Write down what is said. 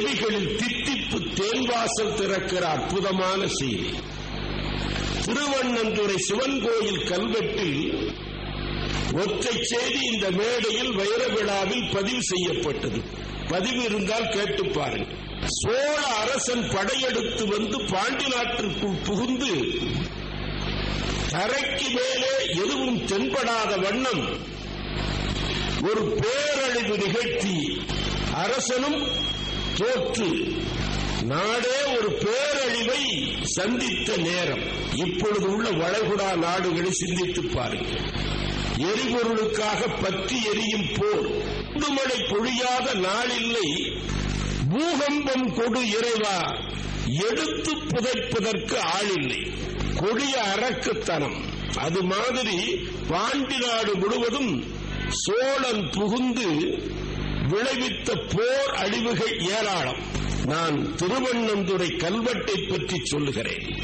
செவிகளில் தித்திப்பு தேன்வாசல் திறக்கிற அற்புதமான செய்தி திருவண்ணந்துறை சிவன் கோயில் கல்வெட்டில் ஒற்றை செய்தி இந்த மேடையில் வைர விழாவில் பதிவு செய்யப்பட்டது பதிவு இருந்தால் கேட்டு பாருங்கள் சோழ அரசன் படையெடுத்து வந்து பாண்டி நாட்டிற்குள் புகுந்து தரைக்கு மேலே எதுவும் தென்படாத வண்ணம் ஒரு பேரழிவு நிகழ்த்தி அரசனும் தோற்று நாடே ஒரு பேரழிவை சந்தித்த நேரம் இப்பொழுது உள்ள வளைகுடா நாடுகளை சிந்தித்து பாருங்கள் எரிபொருளுக்காக பற்றி எரியும் போர் குண்டுமழை பொழியாத நாளில்லை பூகம்பம் கொடு இறைவா எடுத்து புதைப்பதற்கு ஆளில்லை கொடிய அரக்குத்தனம் அது மாதிரி பாண்டி நாடு முழுவதும் சோழன் புகுந்து விளைவித்த போர் அழிவுகள் ஏராளம் நான் திருவண்ணந்துறை கல்வெட்டை பற்றி சொல்லுகிறேன்